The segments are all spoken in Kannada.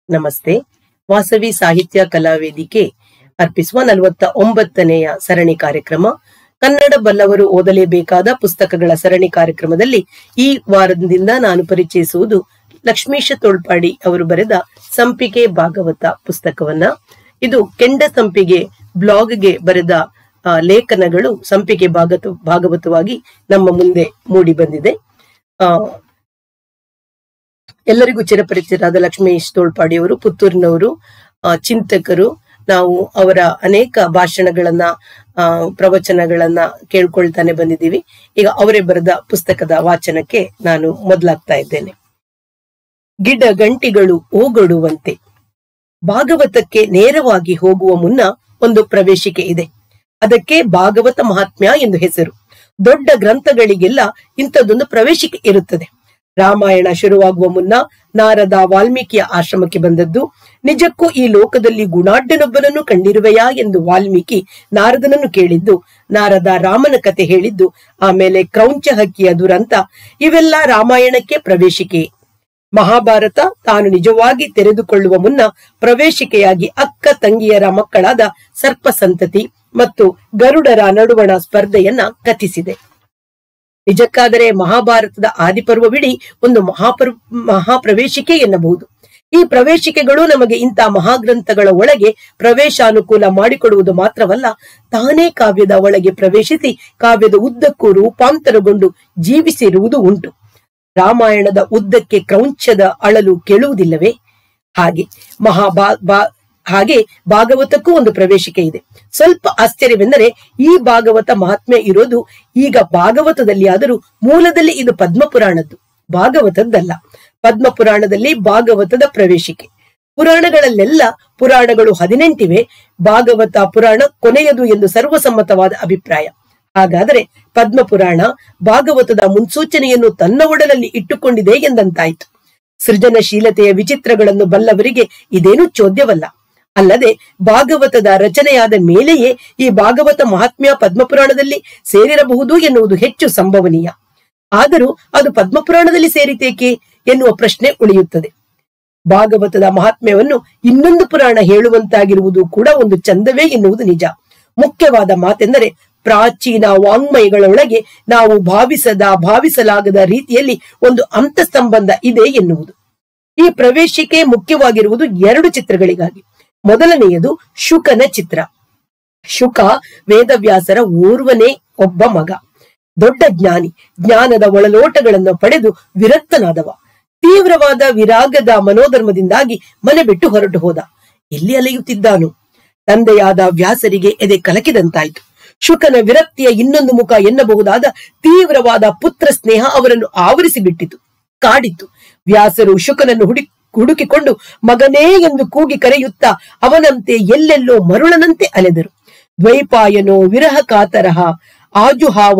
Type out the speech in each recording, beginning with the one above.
ನಮಸ್ತೆ ವಾಸವಿ ಸಾಹಿತ್ಯ ಕಲಾವೇದಿಕೆ ಅರ್ಪಿಸುವ ನಲವತ್ತ ಒಂಬತ್ತನೆಯ ಸರಣಿ ಕಾರ್ಯಕ್ರಮ ಕನ್ನಡ ಬಲ್ಲವರು ಓದಲೇಬೇಕಾದ ಪುಸ್ತಕಗಳ ಸರಣಿ ಕಾರ್ಯಕ್ರಮದಲ್ಲಿ ಈ ವಾರದಿಂದ ನಾನು ಪರಿಚಯಿಸುವುದು ಲಕ್ಷ್ಮೀಶ ತೋಳ್ಪಾಡಿ ಅವರು ಬರೆದ ಸಂಪಿಗೆ ಭಾಗವತ ಪುಸ್ತಕವನ್ನ ಇದು ಕೆಂಡ ಸಂಪಿಗೆ ಬ್ಲಾಗ್ಗೆ ಬರೆದ ಆ, ಲೇಖನಗಳು ಸಂಪಿಗೆ ಭಾಗತ ಭಾಗವತವಾಗಿ ನಮ್ಮ ಮುಂದೆ ಮೂಡಿ ಬಂದಿದೆ ಆ ಎಲ್ಲರಿಗೂ ಚಿರಪರಿಚಿತರಾದ ಲಕ್ಷ್ಮೀಶ್ ತೋಳ್ಪಾಡಿಯವರು ಪುತ್ತೂರಿನವರು ಆ, ಚಿಂತಕರು ನಾವು ಅವರ ಅನೇಕ ಭಾಷಣಗಳನ್ನ ಆ, ಪ್ರವಚನಗಳನ್ನ ಕೇಳ್ಕೊಳ್ತಾನೆ ಬಂದಿದ್ದೀವಿ ಈಗ ಅವರೇ ಬರೆದ ಪುಸ್ತಕದ ವಾಚನಕ್ಕೆ ನಾನು ಮೊದಲಾಗ್ತಾ ಇದ್ದೇನೆ ಗಿಡ ಗಂಟಿಗಳು ಓಗೊಡುವಂತೆ ಭಾಗವತಕ್ಕೆ ನೇರವಾಗಿ ಹೋಗುವ ಮುನ್ನ ಒಂದು ಪ್ರವೇಶಿಕೆ ಇದೆ ಅದಕ್ಕೆ ಭಾಗವತ ಮಹಾತ್ಮ್ಯ ಎಂದು ಹೆಸರು ದೊಡ್ಡ ಗ್ರಂಥಗಳಿಗೆಲ್ಲ ಇಂಥದ್ದೊಂದು ಪ್ರವೇಶಿಕೆ ಇರುತ್ತದೆ ರಾಮಾಯಣ ಶುರುವಾಗುವ ಮುನ್ನ ನಾರದ ವಾಲ್ಮೀಕಿಯ ಆಶ್ರಮಕ್ಕೆ ಬಂದದ್ದು ನಿಜಕ್ಕೂ ಈ ಲೋಕದಲ್ಲಿ ಗುಣಾಢ್ಯನೊಬ್ಬನನ್ನು ಕಂಡಿರುವೆಯಾ ಎಂದು ವಾಲ್ಮೀಕಿ ನಾರದನನ್ನು ಕೇಳಿದ್ದು ನಾರದ ರಾಮನ ಕತೆ ಹೇಳಿದ್ದು ಆಮೇಲೆ ಕ್ರೌಂಚ ಹಕ್ಕಿಯ ದುರಂತ ಇವೆಲ್ಲ ರಾಮಾಯಣಕ್ಕೆ ಪ್ರವೇಶಿಕೆ ಮಹಾಭಾರತ ತಾನು ನಿಜವಾಗಿ ತೆರೆದುಕೊಳ್ಳುವ ಮುನ್ನ ಪ್ರವೇಶಿಕೆಯಾಗಿ ಅಕ್ಕ ತಂಗಿಯರ ಮಕ್ಕಳಾದ ಸರ್ಪ ಸಂತತಿ ಮತ್ತು ಗರುಡರ ನಡುವಣ ಸ್ಪರ್ಧೆಯನ್ನ ಕಥಿಸಿದೆ ನಿಜಕ್ಕಾದರೆ ಮಹಾಭಾರತದ ಆದಿಪರ್ವವಿಡೀ ಒಂದು ಮಹಾಪರ್ ಮಹಾಪ್ರವೇಶಿಕೆ ಎನ್ನಬಹುದು ಈ ಪ್ರವೇಶಿಕೆಗಳು ನಮಗೆ ಇಂಥ ಮಹಾಗ್ರಂಥಗಳ ಒಳಗೆ ಪ್ರವೇಶಾನುಕೂಲ ಮಾಡಿಕೊಡುವುದು ಮಾತ್ರವಲ್ಲ ತಾನೇ ಕಾವ್ಯದ ಒಳಗೆ ಪ್ರವೇಶಿಸಿ ಕಾವ್ಯದ ಉದ್ದಕ್ಕೂ ರೂಪಾಂತರಗೊಂಡು ಜೀವಿಸಿರುವುದು ಉಂಟು ರಾಮಾಯಣದ ಉದ್ದಕ್ಕೆ ಕ್ರೌಂಚದ ಅಳಲು ಕೇಳುವುದಿಲ್ಲವೇ ಹಾಗೆ ಮಹಾಭಾ ಬಾ- ಹಾಗೆ ಭಾಗವತಕ್ಕೂ ಒಂದು ಪ್ರವೇಶಿಕೆ ಇದೆ ಸ್ವಲ್ಪ ಆಶ್ಚರ್ಯವೆಂದರೆ ಈ ಭಾಗವತ ಮಹಾತ್ಮೆ ಇರೋದು ಈಗ ಭಾಗವತದಲ್ಲಿ ಆದರೂ ಮೂಲದಲ್ಲಿ ಇದು ಪದ್ಮಪುರಾಣದ್ದು ಭಾಗವತದ್ದಲ್ಲ ಪದ್ಮಪುರಾಣದಲ್ಲಿ ಭಾಗವತದ ಪ್ರವೇಶಿಕೆ ಪುರಾಣಗಳಲ್ಲೆಲ್ಲ ಪುರಾಣಗಳು ಹದಿನೆಂಟಿವೆ ಭಾಗವತ ಪುರಾಣ ಕೊನೆಯದು ಎಂದು ಸರ್ವಸಮ್ಮತವಾದ ಅಭಿಪ್ರಾಯ ಹಾಗಾದರೆ ಪದ್ಮಪುರಾಣ ಭಾಗವತದ ಮುನ್ಸೂಚನೆಯನ್ನು ತನ್ನ ಒಡಲಲ್ಲಿ ಇಟ್ಟುಕೊಂಡಿದೆ ಎಂದಂತಾಯಿತು ಸೃಜನಶೀಲತೆಯ ವಿಚಿತ್ರಗಳನ್ನು ಬಲ್ಲವರಿಗೆ ಇದೇನು ಚೋದ್ಯವಲ್ಲ ಅಲ್ಲದೆ ಭಾಗವತದ ರಚನೆಯಾದ ಮೇಲೆಯೇ ಈ ಭಾಗವತ ಮಹಾತ್ಮ್ಯ ಪದ್ಮಪುರಾಣದಲ್ಲಿ ಸೇರಿರಬಹುದು ಎನ್ನುವುದು ಹೆಚ್ಚು ಸಂಭವನೀಯ ಆದರೂ ಅದು ಪದ್ಮಪುರಾಣದಲ್ಲಿ ಸೇರಿತೇಕೆ ಎನ್ನುವ ಪ್ರಶ್ನೆ ಉಳಿಯುತ್ತದೆ ಭಾಗವತದ ಮಹಾತ್ಮ್ಯವನ್ನು ಇನ್ನೊಂದು ಪುರಾಣ ಹೇಳುವಂತಾಗಿರುವುದು ಕೂಡ ಒಂದು ಚಂದವೇ ಎನ್ನುವುದು ನಿಜ ಮುಖ್ಯವಾದ ಮಾತೆಂದರೆ ಪ್ರಾಚೀನ ವಾಂಗ್ಮಯಗಳೊಳಗೆ ನಾವು ಭಾವಿಸದ ಭಾವಿಸಲಾಗದ ರೀತಿಯಲ್ಲಿ ಒಂದು ಅಂತಸ್ತಂಬಂಧ ಇದೆ ಎನ್ನುವುದು ಈ ಪ್ರವೇಶಿಕೆ ಮುಖ್ಯವಾಗಿರುವುದು ಎರಡು ಚಿತ್ರಗಳಿಗಾಗಿ ಮೊದಲನೆಯದು ಶುಕನ ಚಿತ್ರ ಶುಕ ವೇದವ್ಯಾಸರ ಓರ್ವನೇ ಒಬ್ಬ ಮಗ ದೊಡ್ಡ ಜ್ಞಾನಿ ಜ್ಞಾನದ ಒಳಲೋಟಗಳನ್ನು ಪಡೆದು ವಿರಕ್ತನಾದವ ತೀವ್ರವಾದ ವಿರಾಗದ ಮನೋಧರ್ಮದಿಂದಾಗಿ ಮನೆ ಬಿಟ್ಟು ಹೊರಟು ಹೋದ ಎಲ್ಲಿ ಅಲೆಯುತ್ತಿದ್ದಾನು ತಂದೆಯಾದ ವ್ಯಾಸರಿಗೆ ಎದೆ ಕಲಕಿದಂತಾಯ್ತು ಶುಕನ ವಿರಕ್ತಿಯ ಇನ್ನೊಂದು ಮುಖ ಎನ್ನಬಹುದಾದ ತೀವ್ರವಾದ ಪುತ್ರ ಸ್ನೇಹ ಅವರನ್ನು ಆವರಿಸಿ ಬಿಟ್ಟಿತು ಕಾಡಿತು ವ್ಯಾಸರು ಶುಕನನ್ನು ಹುಡಿ ಹುಡುಕಿಕೊಂಡು ಮಗನೇ ಎಂದು ಕೂಗಿ ಕರೆಯುತ್ತಾ ಅವನಂತೆ ಎಲ್ಲೆಲ್ಲೋ ಮರುಳನಂತೆ ಅಲೆದರು ದ್ವೈಪಾಯನೋ ವಿರಹ ಕಾತರಹ ಆಜುಹಾವ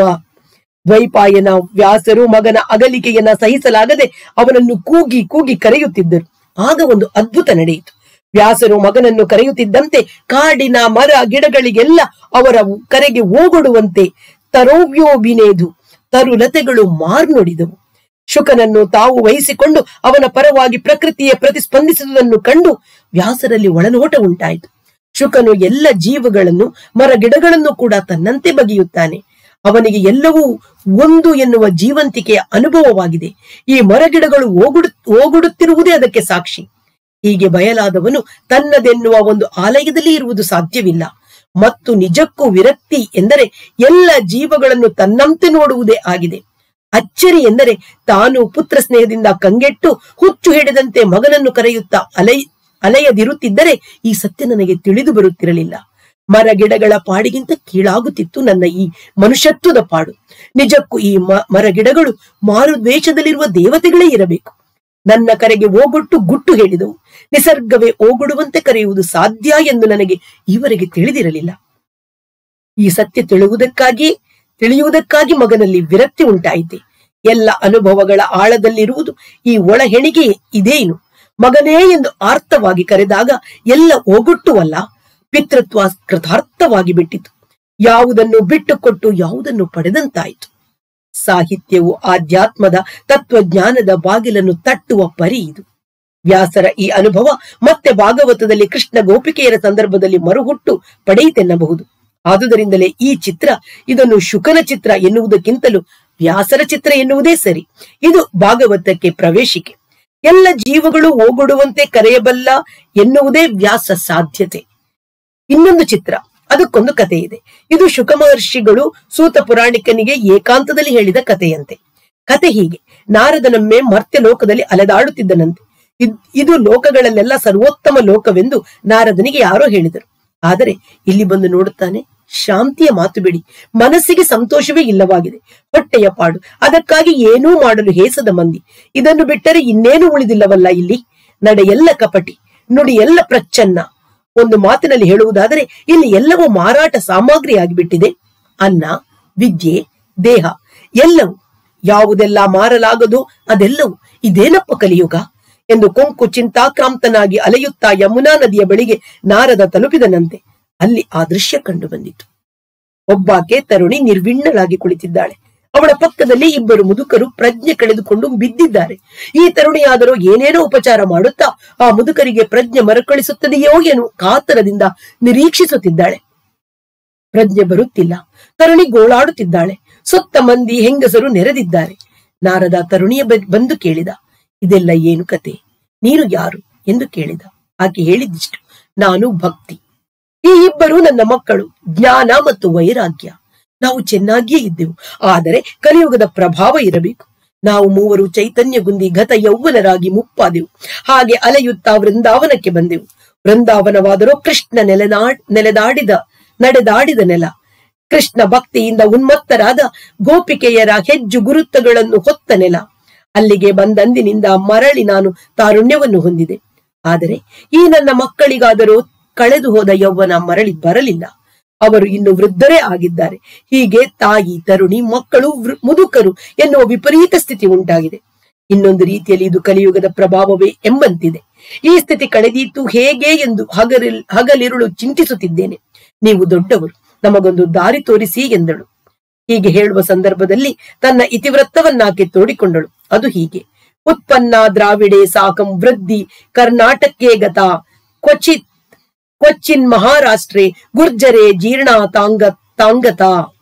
ದ್ವೈಪಾಯನ ವ್ಯಾಸರು ಮಗನ ಅಗಲಿಕೆಯನ್ನ ಸಹಿಸಲಾಗದೆ ಅವನನ್ನು ಕೂಗಿ ಕೂಗಿ ಕರೆಯುತ್ತಿದ್ದರು ಆಗ ಒಂದು ಅದ್ಭುತ ನಡೆಯಿತು ವ್ಯಾಸರು ಮಗನನ್ನು ಕರೆಯುತ್ತಿದ್ದಂತೆ ಕಾಡಿನ ಮರ ಗಿಡಗಳಿಗೆಲ್ಲ ಅವರ ಕರೆಗೆ ಓಗೊಡುವಂತೆ ತರೋವ್ಯೋಬಿನೇದು ತರುಲತೆಗಳು ಮಾರ್ನೊಡಿದವು ಶುಕನನ್ನು ತಾವು ವಹಿಸಿಕೊಂಡು ಅವನ ಪರವಾಗಿ ಪ್ರಕೃತಿಯ ಪ್ರತಿಸ್ಪಂದಿಸುವುದನ್ನು ಕಂಡು ವ್ಯಾಸರಲ್ಲಿ ಒಳನೋಟ ಉಂಟಾಯಿತು ಶುಕನು ಎಲ್ಲ ಜೀವಗಳನ್ನು ಮರ ಗಿಡಗಳನ್ನು ಕೂಡ ತನ್ನಂತೆ ಬಗೆಯುತ್ತಾನೆ ಅವನಿಗೆ ಎಲ್ಲವೂ ಒಂದು ಎನ್ನುವ ಜೀವಂತಿಕೆಯ ಅನುಭವವಾಗಿದೆ ಈ ಮರಗಿಡಗಳು ಓಗುಡು ಓಗುಡುತ್ತಿರುವುದೇ ಅದಕ್ಕೆ ಸಾಕ್ಷಿ ಹೀಗೆ ಬಯಲಾದವನು ತನ್ನದೆನ್ನುವ ಒಂದು ಆಲಯದಲ್ಲಿ ಇರುವುದು ಸಾಧ್ಯವಿಲ್ಲ ಮತ್ತು ನಿಜಕ್ಕೂ ವಿರಕ್ತಿ ಎಂದರೆ ಎಲ್ಲ ಜೀವಗಳನ್ನು ತನ್ನಂತೆ ನೋಡುವುದೇ ಆಗಿದೆ ಅಚ್ಚರಿ ಎಂದರೆ ತಾನು ಪುತ್ರ ಸ್ನೇಹದಿಂದ ಕಂಗೆಟ್ಟು ಹುಚ್ಚು ಹಿಡಿದಂತೆ ಮಗನನ್ನು ಕರೆಯುತ್ತಾ ಅಲೈ ಅಲೆಯದಿರುತ್ತಿದ್ದರೆ ಈ ಸತ್ಯ ನನಗೆ ತಿಳಿದು ಬರುತ್ತಿರಲಿಲ್ಲ ಮರ ಗಿಡಗಳ ಪಾಡಿಗಿಂತ ಕೀಳಾಗುತ್ತಿತ್ತು ನನ್ನ ಈ ಮನುಷ್ಯತ್ವದ ಪಾಡು ನಿಜಕ್ಕೂ ಈ ಮ- ಮರ ಗಿಡಗಳು ಮಾರುದ್ವೇಷದಲ್ಲಿರುವ ದೇವತೆಗಳೇ ಇರಬೇಕು ನನ್ನ ಕರೆಗೆ ಓಗೊಟ್ಟು ಗುಟ್ಟು ಹೇಳಿದವು ನಿಸರ್ಗವೇ ಓಗೊಡುವಂತೆ ಕರೆಯುವುದು ಸಾಧ್ಯ ಎಂದು ನನಗೆ ಈವರೆಗೆ ತಿಳಿದಿರಲಿಲ್ಲ ಈ ಸತ್ಯ ತಿಳಿಯುವುದಕ್ಕಾಗಿ ತಿಳಿಯುವುದಕ್ಕಾಗಿ ಮಗನಲ್ಲಿ ವಿರಕ್ತಿ ಉಂಟಾಯಿತೆ ಎಲ್ಲ ಅನುಭವಗಳ ಆಳದಲ್ಲಿರುವುದು ಈ ಒಳ ಹೆಣಿಗೆ ಇದೇನು ಮಗನೇ ಎಂದು ಆರ್ತವಾಗಿ ಕರೆದಾಗ ಎಲ್ಲ ಓಗೊಟ್ಟುವಲ್ಲ ಪಿತೃತ್ವ ಕೃತಾರ್ಥವಾಗಿ ಬಿಟ್ಟಿತು ಯಾವುದನ್ನು ಬಿಟ್ಟುಕೊಟ್ಟು ಯಾವುದನ್ನು ಪಡೆದಂತಾಯಿತು ಸಾಹಿತ್ಯವು ಆಧ್ಯಾತ್ಮದ ತತ್ವಜ್ಞಾನದ ಬಾಗಿಲನ್ನು ತಟ್ಟುವ ಪರಿ ಇದು ವ್ಯಾಸರ ಈ ಅನುಭವ ಮತ್ತೆ ಭಾಗವತದಲ್ಲಿ ಕೃಷ್ಣ ಗೋಪಿಕೆಯರ ಸಂದರ್ಭದಲ್ಲಿ ಮರುಹುಟ್ಟು ಪಡೆಯಿತೆನ್ನಬಹುದು ಆದುದರಿಂದಲೇ ಈ ಚಿತ್ರ ಇದನ್ನು ಶುಕನ ಚಿತ್ರ ಎನ್ನುವುದಕ್ಕಿಂತಲೂ ವ್ಯಾಸರ ಚಿತ್ರ ಎನ್ನುವುದೇ ಸರಿ ಇದು ಭಾಗವತಕ್ಕೆ ಪ್ರವೇಶಿಕೆ ಎಲ್ಲ ಜೀವಗಳು ಓಗೊಡುವಂತೆ ಕರೆಯಬಲ್ಲ ಎನ್ನುವುದೇ ವ್ಯಾಸ ಸಾಧ್ಯತೆ ಇನ್ನೊಂದು ಚಿತ್ರ ಅದಕ್ಕೊಂದು ಕಥೆ ಇದೆ ಇದು ಶುಕ ಮಹರ್ಷಿಗಳು ಸೂತ ಪುರಾಣಿಕನಿಗೆ ಏಕಾಂತದಲ್ಲಿ ಹೇಳಿದ ಕಥೆಯಂತೆ ಕತೆ ಹೀಗೆ ನಾರದನೊಮ್ಮೆ ಮರ್ತ್ಯ ಲೋಕದಲ್ಲಿ ಅಲೆದಾಡುತ್ತಿದ್ದನಂತೆ ಇದ್- ಇದು ಲೋಕಗಳಲ್ಲೆಲ್ಲ ಸರ್ವೋತ್ತಮ ಲೋಕವೆಂದು ನಾರದನಿಗೆ ಯಾರೋ ಹೇಳಿದರು ಆದರೆ ಇಲ್ಲಿ ಬಂದು ನೋಡುತ್ತಾನೆ ಶಾಂತಿಯ ಮಾತು ಬಿಡಿ ಮನಸ್ಸಿಗೆ ಸಂತೋಷವೇ ಇಲ್ಲವಾಗಿದೆ ಹೊಟ್ಟೆಯ ಪಾಡು ಅದಕ್ಕಾಗಿ ಏನೂ ಮಾಡಲು ಹೇಸದ ಮಂದಿ ಇದನ್ನು ಬಿಟ್ಟರೆ ಇನ್ನೇನು ಉಳಿದಿಲ್ಲವಲ್ಲ ಇಲ್ಲಿ ನಡೆ ಎಲ್ಲ ಕಪಟಿ ನುಡಿ ಎಲ್ಲ ಪ್ರಚ್ಛನ್ನ ಒಂದು ಮಾತಿನಲ್ಲಿ ಹೇಳುವುದಾದರೆ ಇಲ್ಲಿ ಎಲ್ಲವೂ ಮಾರಾಟ ಸಾಮಗ್ರಿ ಆಗಿಬಿಟ್ಟಿದೆ ಅನ್ನ ವಿದ್ಯೆ ದೇಹ ಎಲ್ಲವೂ ಯಾವುದೆಲ್ಲ ಮಾರಲಾಗದು ಅದೆಲ್ಲವೂ ಇದೇನಪ್ಪ ಕಲಿಯುಗ ಎಂದು ಕೊಂಕು ಚಿಂತಾಕ್ರಾಂತನಾಗಿ ಅಲೆಯುತ್ತಾ ಯಮುನಾ ನದಿಯ ಬಳಿಗೆ ನಾರದ ತಲುಪಿದನಂತೆ ಅಲ್ಲಿ ಆ ದೃಶ್ಯ ಕಂಡು ಬಂದಿತು ಒಬ್ಬಾಕೆ ತರುಣಿ ನಿರ್ವಿಣ್ಣಳಾಗಿ ಕುಳಿತಿದ್ದಾಳೆ ಅವಳ ಪಕ್ಕದಲ್ಲಿ ಇಬ್ಬರು ಮುದುಕರು ಪ್ರಜ್ಞೆ ಕಳೆದುಕೊಂಡು ಬಿದ್ದಿದ್ದಾರೆ ಈ ತರುಣಿಯಾದರೂ ಏನೇನೋ ಉಪಚಾರ ಮಾಡುತ್ತಾ ಆ ಮುದುಕರಿಗೆ ಪ್ರಜ್ಞೆ ಮರುಕಳಿಸುತ್ತದೆಯೋ ಎನ್ನುವ ಕಾತರದಿಂದ ನಿರೀಕ್ಷಿಸುತ್ತಿದ್ದಾಳೆ ಪ್ರಜ್ಞೆ ಬರುತ್ತಿಲ್ಲ ತರುಣಿ ಗೋಳಾಡುತ್ತಿದ್ದಾಳೆ ಸುತ್ತ ಮಂದಿ ಹೆಂಗಸರು ನೆರೆದಿದ್ದಾರೆ ನಾರದ ತರುಣಿಯ ಬ- ಬಂದು ಕೇಳಿದ ಇದೆಲ್ಲ ಏನು ಕತೆ ನೀನು ಯಾರು ಎಂದು ಕೇಳಿದ ಆಕೆ ಹೇಳಿದಿಷ್ಟು ನಾನು ಭಕ್ತಿ ಈ ಇಬ್ಬರು ನನ್ನ ಮಕ್ಕಳು ಜ್ಞಾನ ಮತ್ತು ವೈರಾಗ್ಯ ನಾವು ಚೆನ್ನಾಗಿಯೇ ಇದ್ದೆವು ಆದರೆ ಕಲಿಯುಗದ ಪ್ರಭಾವ ಇರಬೇಕು ನಾವು ಮೂವರು ಚೈತನ್ಯಗುಂದಿ ಗತ ಯೌವನರಾಗಿ ಮುಪ್ಪಾದೆವು ಹಾಗೆ ಅಲೆಯುತ್ತಾ ವೃಂದಾವನಕ್ಕೆ ಬಂದೆವು ವೃಂದಾವನವಾದರೂ ಕೃಷ್ಣ ನೆಲೆನಾಡ್ ನೆಲೆದಾಡಿದ ನಡೆದಾಡಿದ ನೆಲ ಕೃಷ್ಣ ಭಕ್ತಿಯಿಂದ ಉನ್ಮತ್ತರಾದ ಗೋಪಿಕೆಯರ ಹೆಜ್ಜು ಗುರುತುಗಳನ್ನು ಹೊತ್ತ ನೆಲ ಅಲ್ಲಿಗೆ ಬಂದಂದಿನಿಂದ ಮರಳಿ ನಾನು ತಾರುಣ್ಯವನ್ನು ಹೊಂದಿದೆ ಆದರೆ ಈ ನನ್ನ ಮಕ್ಕಳಿಗಾದರೂ ಕಳೆದು ಹೋದ ಯೌವನ ಮರಳಿ ಬರಲಿಲ್ಲ ಅವರು ಇನ್ನು ವೃದ್ಧರೇ ಆಗಿದ್ದಾರೆ ಹೀಗೆ ತಾಯಿ ತರುಣಿ ಮಕ್ಕಳು ವೃ- ಮುದುಕರು ಎನ್ನುವ ವಿಪರೀತ ಸ್ಥಿತಿ ಉಂಟಾಗಿದೆ ಇನ್ನೊಂದು ರೀತಿಯಲ್ಲಿ ಇದು ಕಲಿಯುಗದ ಪ್ರಭಾವವೇ ಎಂಬಂತಿದೆ ಈ ಸ್ಥಿತಿ ಕಳೆದೀತು ಹೇಗೆ ಎಂದು ಹಗಲಿಲ್ ಹಗಲಿರುಳು ಚಿಂತಿಸುತ್ತಿದ್ದೇನೆ ನೀವು ದೊಡ್ಡವರು ನಮಗೊಂದು ದಾರಿ ತೋರಿಸಿ ಎಂದಳು ಹೀಗೆ ಹೇಳುವ ಸಂದರ್ಭದಲ್ಲಿ ತನ್ನ ಇತಿವೃತ್ತವನ್ನಾಕೆ ತೋಡಿಕೊಂಡಳು ಅದು ಹೀಗೆ ಉತ್ಪನ್ನ ದ್ರಾವಿಡೆ ಸಾಕಂ ವೃದ್ಧಿ ಕರ್ನಾಟಕಕ್ಕೆ ಗತ ಕ್ವಚಿತ್ ಕೊಚ್ಚಿನ್ ಮಹಾರಾಷ್ಟ್ರೆ ಗುರ್ಜರೆ ಜೀರ್ಣ ತಾಂಗ ತಾಂಗತ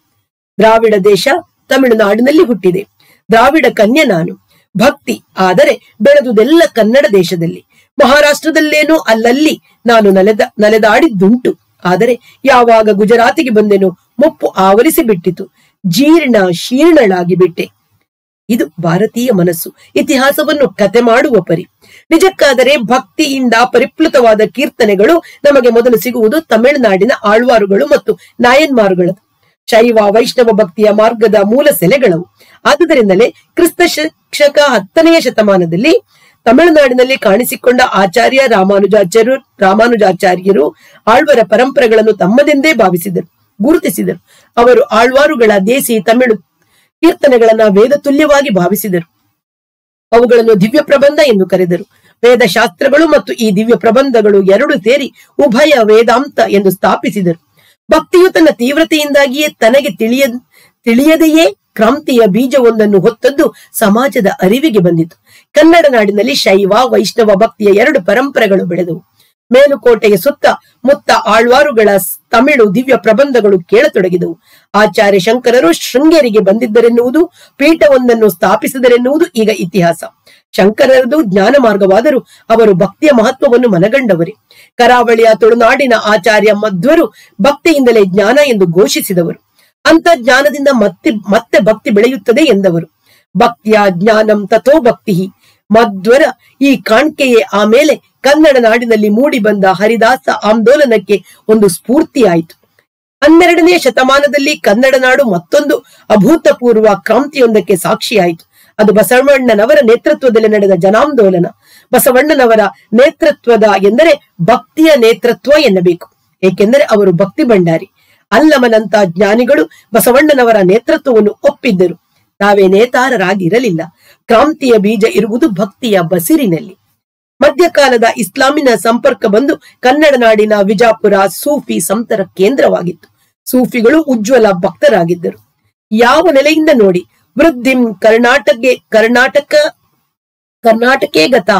ದ್ರಾವಿಡ ದೇಶ ತಮಿಳುನಾಡಿನಲ್ಲಿ ಹುಟ್ಟಿದೆ ದ್ರಾವಿಡ ಕನ್ಯೆ ನಾನು ಭಕ್ತಿ ಆದರೆ ಬೆಳೆದುದೆಲ್ಲ ಕನ್ನಡ ದೇಶದಲ್ಲಿ ಮಹಾರಾಷ್ಟ್ರದಲ್ಲೇನೋ ಅಲ್ಲಲ್ಲಿ ನಾನು ನಲೆದ ನಲೆದಾಡಿದ್ದುಂಟು ಆದರೆ ಯಾವಾಗ ಗುಜರಾತಿಗೆ ಬಂದೆನೋ ಮುಪ್ಪು ಆವರಿಸಿ ಬಿಟ್ಟಿತು ಜೀರ್ಣ ಶೀರ್ಣಳಾಗಿ ಬಿಟ್ಟೆ ಇದು ಭಾರತೀಯ ಮನಸ್ಸು ಇತಿಹಾಸವನ್ನು ಕತೆ ಮಾಡುವ ಪರಿ ನಿಜಕ್ಕಾದರೆ ಭಕ್ತಿಯಿಂದ ಪರಿಪ್ಲುತವಾದ ಕೀರ್ತನೆಗಳು ನಮಗೆ ಮೊದಲು ಸಿಗುವುದು ತಮಿಳುನಾಡಿನ ಆಳ್ವಾರುಗಳು ಮತ್ತು ನಾಯನ್ಮಾರುಗಳದು ಶೈವ ವೈಷ್ಣವ ಭಕ್ತಿಯ ಮಾರ್ಗದ ಮೂಲ ಸೆಲೆಗಳವು ಆದುದರಿಂದಲೇ ಕ್ರಿಸ್ತ ಶ- ಶಕ ಹತ್ತನೆಯ ಶತಮಾನದಲ್ಲಿ ತಮಿಳುನಾಡಿನಲ್ಲಿ ಕಾಣಿಸಿಕೊಂಡ ಆಚಾರ್ಯ ರಾಮಾನುಜಾಚಾರ್ಯರು ರಾಮಾನುಜಾಚಾರ್ಯರು ಆಳ್ವರ ಪರಂಪರೆಗಳನ್ನು ತಮ್ಮದೆಂದೇ ಭಾವಿಸಿದರು ಗುರುತಿಸಿದರು ಅವರು ಆಳ್ವಾರುಗಳ ದೇಸಿ ತಮಿಳು ಕೀರ್ತನೆಗಳನ್ನ ವೇದ ತುಲ್ಯವಾಗಿ ಭಾವಿಸಿದರು ಅವುಗಳನ್ನು ದಿವ್ಯ ಪ್ರಬಂಧ ಎಂದು ಕರೆದರು ವೇದ ಶಾಸ್ತ್ರಗಳು ಮತ್ತು ಈ ದಿವ್ಯ ಪ್ರಬಂಧಗಳು ಎರಡು ಸೇರಿ ಉಭಯ ವೇದಾಂತ ಎಂದು ಸ್ಥಾಪಿಸಿದರು ಭಕ್ತಿಯು ತನ್ನ ತೀವ್ರತೆಯಿಂದಾಗಿಯೇ ತನಗೆ ತಿಳಿಯ ತಿಳಿಯದೆಯೇ ಕ್ರಾಂತಿಯ ಬೀಜವೊಂದನ್ನು ಹೊತ್ತದ್ದು ಸಮಾಜದ ಅರಿವಿಗೆ ಬಂದಿತು ಕನ್ನಡ ನಾಡಿನಲ್ಲಿ ಶೈವ ವೈಷ್ಣವ ಭಕ್ತಿಯ ಎರಡು ಪರಂಪರೆಗಳು ಬೆಳೆದವು ಮೇಲುಕೋಟೆಯ ಸುತ್ತ ಮುತ್ತ ಆಳ್ವಾರುಗಳ ಸ್- ತಮಿಳು ದಿವ್ಯ ಪ್ರಬಂಧಗಳು ಕೇಳತೊಡಗಿದವು ಆಚಾರ್ಯ ಶಂಕರರು ಶೃಂಗೇರಿಗೆ ಬಂದಿದ್ದರೆನ್ನುವುದು ಪೀಠವೊಂದನ್ನು ಸ್ಥಾಪಿಸಿದರೆನ್ನುವುದು ಈಗ ಇತಿಹಾಸ ಶಂಕರರದು ಜ್ಞಾನ ಮಾರ್ಗವಾದರೂ ಅವರು ಭಕ್ತಿಯ ಮಹತ್ವವನ್ನು ಮನಗಂಡವರೇ ಕರಾವಳಿಯ ತುಳುನಾಡಿನ ಆಚಾರ್ಯ ಮಧ್ವರು ಭಕ್ತಿಯಿಂದಲೇ ಜ್ಞಾನ ಎಂದು ಘೋಷಿಸಿದವರು ಅಂತ ಜ್ಞಾನದಿಂದ ಮತ್ತೆ ಮತ್ತೆ ಭಕ್ತಿ ಬೆಳೆಯುತ್ತದೆ ಎಂದವರು ಭಕ್ತಿಯ ಜ್ಞಾನಂ ತಥೋ ಭಕ್ತಿ ಮಧ್ವರ ಈ ಕಾಣ್ಕೆಯೇ ಆಮೇಲೆ ಕನ್ನಡ ನಾಡಿನಲ್ಲಿ ಮೂಡಿ ಬಂದ ಹರಿದಾಸ ಆಂದೋಲನಕ್ಕೆ ಒಂದು ಸ್ಫೂರ್ತಿಯಾಯಿತು ಹನ್ನೆರಡನೆಯ ಶತಮಾನದಲ್ಲಿ ಕನ್ನಡ ನಾಡು ಮತ್ತೊಂದು ಅಭೂತಪೂರ್ವ ಕ್ರಾಂತಿಯೊಂದಕ್ಕೆ ಸಾಕ್ಷಿಯಾಯಿತು ಅದು ಬಸವಣ್ಣನವರ ನೇತೃತ್ವದಲ್ಲಿ ನಡೆದ ಜನಾಂದೋಲನ ಬಸವಣ್ಣನವರ ನೇತೃತ್ವದ ಎಂದರೆ ಭಕ್ತಿಯ ನೇತೃತ್ವ ಎನ್ನಬೇಕು ಏಕೆಂದರೆ ಅವರು ಭಕ್ತಿ ಭಂಡಾರಿ ಅಲ್ಲಮನಂತ ಜ್ಞಾನಿಗಳು ಬಸವಣ್ಣನವರ ನೇತೃತ್ವವನ್ನು ಒಪ್ಪಿದ್ದರು ತಾವೇ ನೇತಾರರಾಗಿರಲಿಲ್ಲ ಕ್ರಾಂತಿಯ ಬೀಜ ಇರುವುದು ಭಕ್ತಿಯ ಬಸಿರಿನಲ್ಲಿ ಮಧ್ಯಕಾಲದ ಇಸ್ಲಾಮಿನ ಸಂಪರ್ಕ ಬಂದು ಕನ್ನಡ ನಾಡಿನ ವಿಜಾಪುರ ಸೂಫಿ ಸಂತರ ಕೇಂದ್ರವಾಗಿತ್ತು ಸೂಫಿಗಳು ಉಜ್ವಲ ಭಕ್ತರಾಗಿದ್ದರು ಯಾವ ನೆಲೆಯಿಂದ ನೋಡಿ ವೃದ್ಧಿಂ ಕರ್ನಾಟಕ ಕರ್ನಾಟಕ ಕರ್ನಾಟಕೇ ಗತ